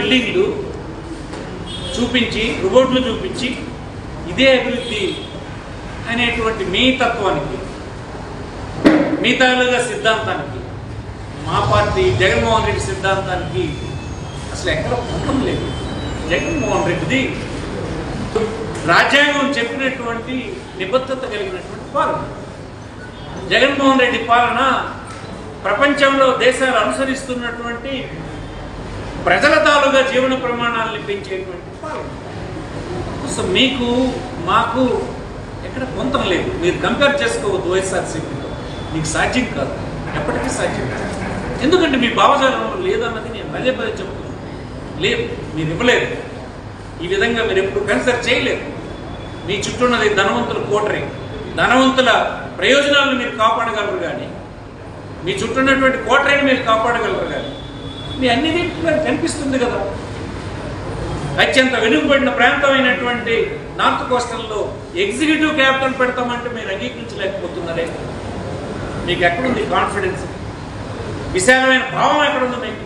బిల్డింగ్లు చూపించి రోడ్లు చూపించి ఇదే అభివృద్ధి అనేటువంటి మీ తత్వానికి మీ తాలూగా సిద్ధాంతానికి మా పార్టీ జగన్మోహన్ రెడ్డి సిద్ధాంతానికి అసలు ఎక్కడ పొందం లేదు జగన్మోహన్ రెడ్డిది రాజ్యాంగం చెప్పినటువంటి నిబద్ధత కలిగినటువంటి పాలన జగన్మోహన్ రెడ్డి పాలన ప్రపంచంలో దేశాలు అనుసరిస్తున్నటువంటి ప్రజల తాలూగా జీవన ప్రమాణాలను పెంచేటువంటి పాలన సో మీకు మాకు ఎక్కడ పొంతం లేదు మీరు కంపేర్ చేసుకోవద్దు వైఎస్ఆర్సీపీతో మీకు సాధ్యం కాదు ఎప్పటికీ సాధ్యం కాదు ఎందుకంటే మీ భావజాలంలో లేదన్నది నేను పదే పదే చెప్తున్నాను లేదు మీరు ఇవ్వలేదు ఈ విధంగా మీరు ఎప్పుడు కన్సిడర్ చేయలేదు మీ చుట్టూ ఉన్నది ధనవంతుల కోటరీ ధనవంతుల ప్రయోజనాలను మీరు కాపాడగలరు కానీ మీ చుట్టూ ఉన్నటువంటి కోటరీని మీరు కాపాడగలరు కానీ మీ అన్ని దీంట్లో కనిపిస్తుంది కదా అత్యంత వెనుకబడిన ప్రాంతమైనటువంటి నార్త్ కోస్టల్లో ఎగ్జిక్యూటివ్ క్యాపిటల్ పెడతామంటే మీరు అంగీకరించలేకపోతున్నారే మీకు ఎక్కడుంది కాన్ఫిడెన్స్ విశాలమైన భావం ఎక్కడుంది మీకు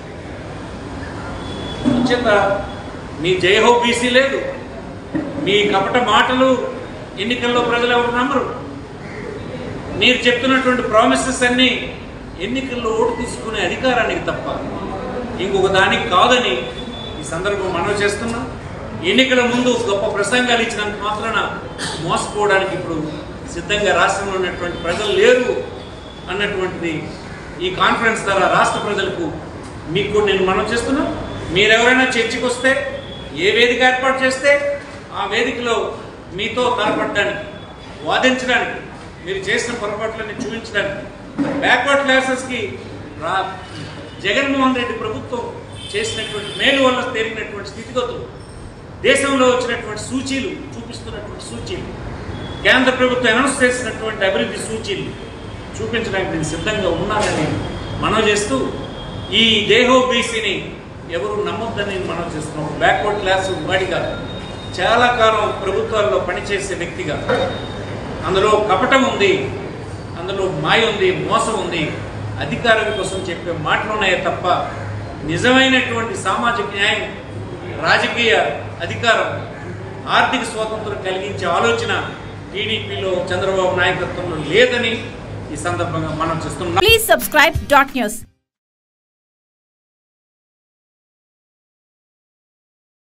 చేత మీ జయహో బీసీ లేదు మీ కపట మాటలు ఎన్నికల్లో ప్రజలు ఎవరు నమ్మరు మీరు చెప్తున్నటువంటి ప్రామిసెస్ అన్నీ ఎన్నికల్లో ఓటు తీసుకునే అధికారానికి తప్ప ఇంకొక దానికి కాదని ఈ సందర్భం మనవి చేస్తున్నాం ఎన్నికల ముందు గొప్ప ప్రసంగాలు ఇచ్చినంత మాత్రాన మోసపోవడానికి ఇప్పుడు సిద్ధంగా రాష్ట్రంలో ఉన్నటువంటి ప్రజలు లేరు అన్నటువంటిది ఈ కాన్ఫరెన్స్ ద్వారా రాష్ట్ర ప్రజలకు మీకు కూడా నేను మనవి చేస్తున్నా మీరెవరైనా చర్చకు వస్తే ఏ వేదిక ఏర్పాటు చేస్తే ఆ వేదికలో మీతో తలపడడానికి వాదించడానికి మీరు చేసిన పొరపాట్లని చూపించడానికి బ్యాక్వర్డ్ క్లాసెస్కి రా జగన్మోహన్ రెడ్డి ప్రభుత్వం చేసినటువంటి మేలు వల్ల తేలినటువంటి స్థితిగతులు దేశంలో వచ్చినటువంటి సూచీలు చూపిస్తున్నటువంటి సూచీలు కేంద్ర ప్రభుత్వం అనౌన్స్ చేసినటువంటి అభివృద్ధి సూచీలు చూపించడానికి నేను సిద్ధంగా ఉన్నానని మనవి చేస్తూ ఈ దేహో బీసీని ఎవరు నమ్మొద్దని మనం చేస్తున్నాం బ్యాక్వర్డ్ క్లాస్ వాడిగా చాలా కాలం ప్రభుత్వాల్లో పనిచేసే వ్యక్తిగా అందులో కపటం ఉంది అందులో మాయ ఉంది మోసం ఉంది అధికారం కోసం చెప్పే మాటలు ఉన్నాయే తప్ప నిజమైనటువంటి సామాజిక న్యాయం రాజకీయ అధికారం ఆర్థిక స్వాతంత్రం కలిగించే ఆలోచన టీడీపీలో చంద్రబాబు నాయకత్వంలో లేదని ఈ సందర్భంగా మనం చేస్తున్నాం Please subscribe dot news.